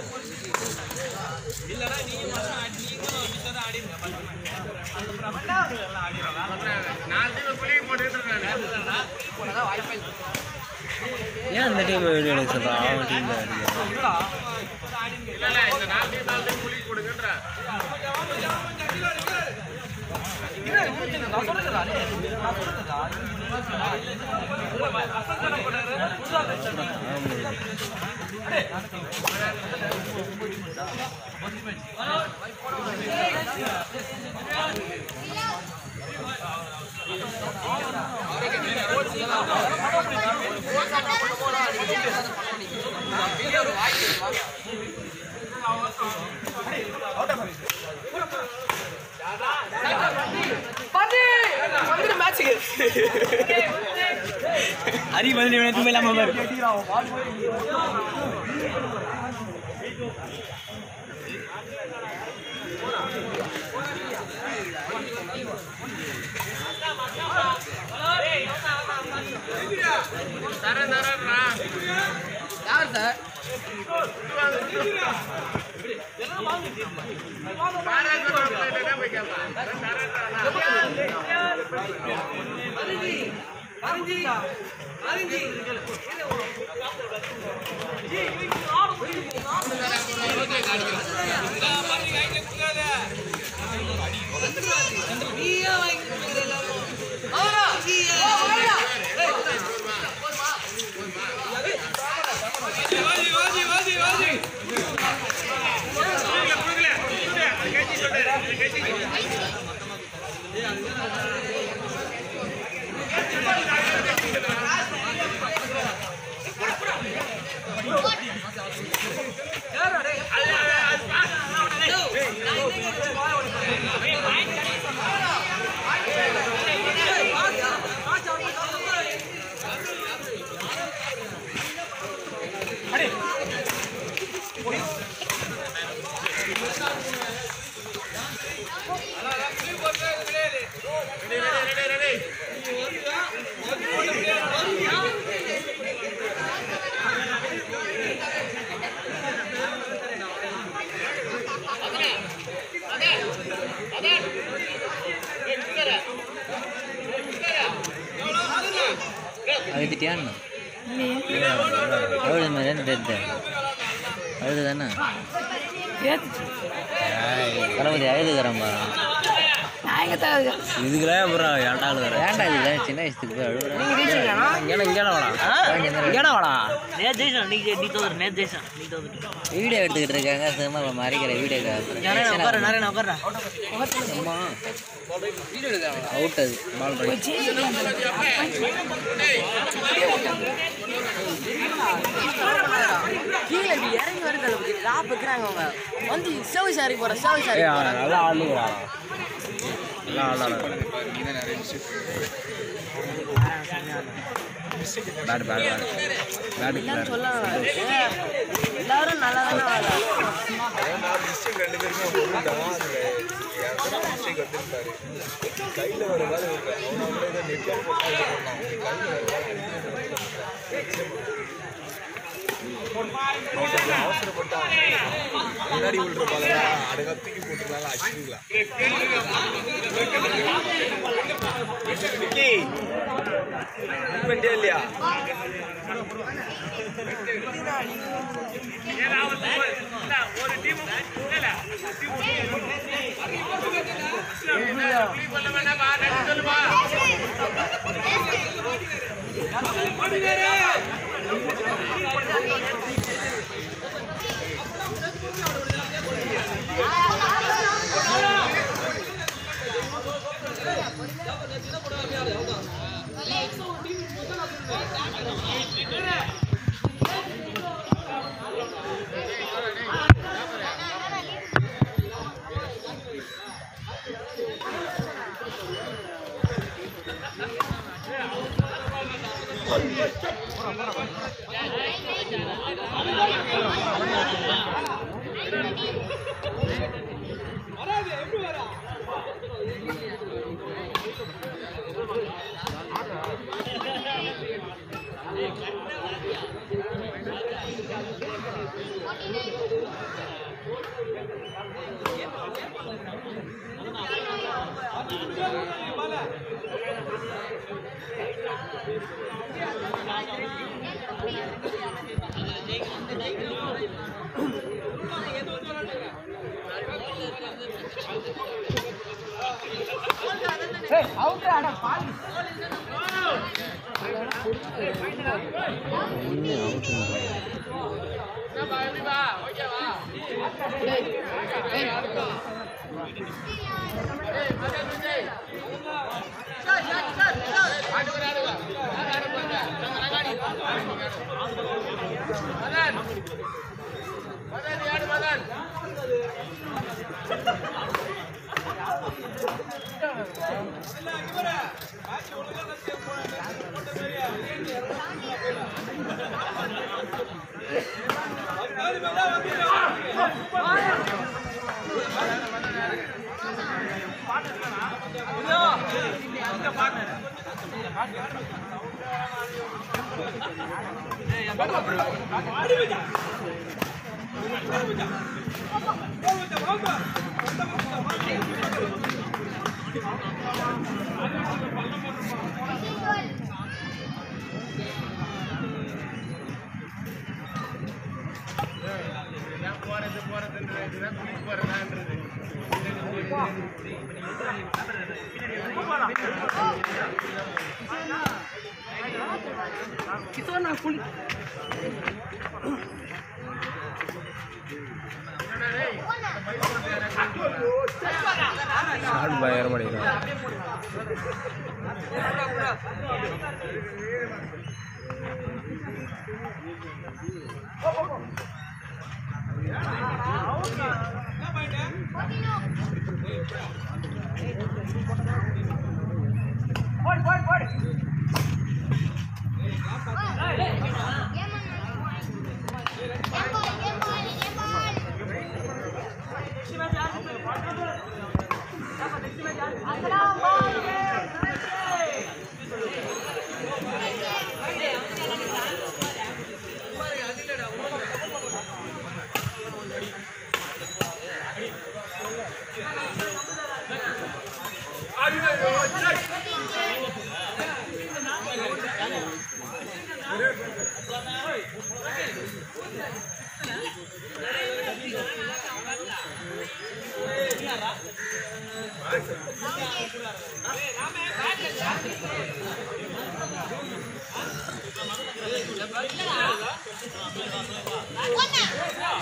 ஏன் அந்த team video எடுக்க சொல்கிறான் அவன் டீமில் அடிக்கிறான் அரி பதில் இவனுக்கு இல்லாமல் பாரு அழுத்திட்டியான்னு எவ்வளோ மாதிரி என்ன டெத்து அழுது தானே தளபதி அழுதுகிறம்பா இதுக்குலாம் அப்புறம் ஏன்டா அழுகுற ஏன்டா இது சின்ன வயசுக்கு போய் அழுகுறேன் இங்கே இங்கே வாடா இங்கே வாடா நேத்து ஜெயிச்சோம் நீ நீ தோதுரு நேத்து ஜெயிச்சோம் நீ தோதுரு வீடியோ எடுத்துக்கிட்டு இருக்காங்க சும்மா இப்ப மறைக்கிற வீடியோ நிறைய உட்கார நிறைய உட்கார அவுட் அது பால் படி கீழே இப்படி இறங்கி வருது தளபதி ராப் வைக்கிறாங்க அவங்க வந்து சர்வீஸ் இறங்கி போற சர்வீஸ் இறங்கி போற நல்லா ஆடுறா நல்லா ஆடுறா பேட் பேட் பேட் பேட் இல்லைன்னு சொல்ல எல்லாரும் நல்லா தானே ஆடுறாங்க முன்னாடி விழுற பால அடுக்க தூக்கி போட்டுருந்தாலும் அடிச்சுக்கலாம் பண்ணிட்டே இல்லையா ஷார்ட் பயங்கரமாக அடிக்கிறான் One now.